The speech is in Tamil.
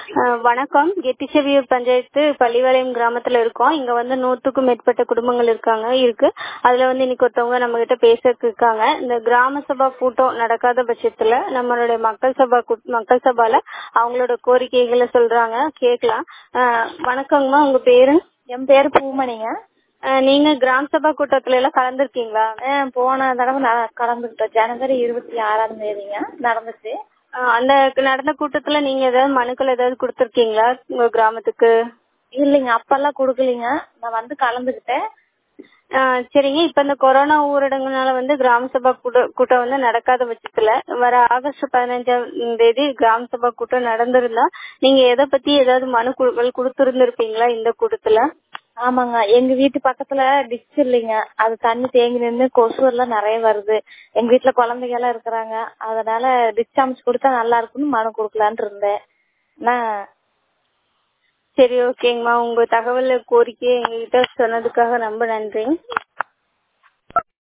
அஹ் வணக்கம் கெட்டிச்செவியூர் பஞ்சாயத்து பள்ளிவாளையம் கிராமத்துல இருக்கோம் இங்க வந்து நூத்துக்கும் மேற்பட்ட குடும்பங்கள் இருக்காங்க இருக்கு அதுல வந்து இன்னைக்கு ஒருத்தவங்க நம்ம கிட்ட பேசறதுக்கு இருக்காங்க இந்த கிராம சபா கூட்டம் நடக்காத பட்சத்துல நம்மளுடைய மக்கள் சபா கூட்- மக்கள் சபால அவங்களோட கோரிக்கைகளை சொல்றாங்க கேட்கலாம் அஹ் வணக்கங்கம்மா உங்க பேரு என் பேரு பூமணிங்க அஹ் நீங்க கிராம சபா கூட்டத்துல எல்லாம் கலந்துருக்கீங்களா ஆ, போன தடவை நான் கலந்துக்கிட்டோம் ஜனவரி இருபத்தி ஆறாம் தேதிங்க நடந்துச்சு அஹ் அந்த நடந்த கூட்டத்துல நீங்க ஏதாவது மனுக்கள் ஏதாவது கொடுத்திருக்கீங்களா உங்க கிராமத்துக்கு இல்லைங்க அப்பெல்லாம் கொடுக்கலீங்க நான் வந்து கலந்துக்கிட்டேன் ஆ, சரிங்க இப்ப இந்த கொரோனா ஊரடங்குனால வந்து கிராம சபா கூட்ட- கூட்டம் வந்து நடக்காத பட்சத்துல வர ஆகஸ்ட் பதினஞ்சாம் தேதி கிராம சபா கூட்டம் நடந்திருந்தா நீங்க எதை பத்தி ஏதாவது மனு குழுக்கள் கொடுத்திருந்திருப்பீங்களா இந்த கூட்டத்துல ஆமாங்க எங்க வீட்டு பக்கத்துல டிச் இல்லைங்க அது தண்ணி தேங்கி நின்று கொசு எல்லாம் நிறைய வருது எங்க வீட்டுல குழந்தைங்க எல்லாம் இருக்கிறாங்க அதனால டிச் அமைச்சு கொடுத்தா நல்லா இருக்கும்னு மனு கொடுக்கலான்னு இருந்தேன் நான் சரி ஓகேங்கம்மா உங்க தகவல் கோரிக்கையை எங்ககிட்ட சொன்னதுக்காக ரொம்ப நன்றி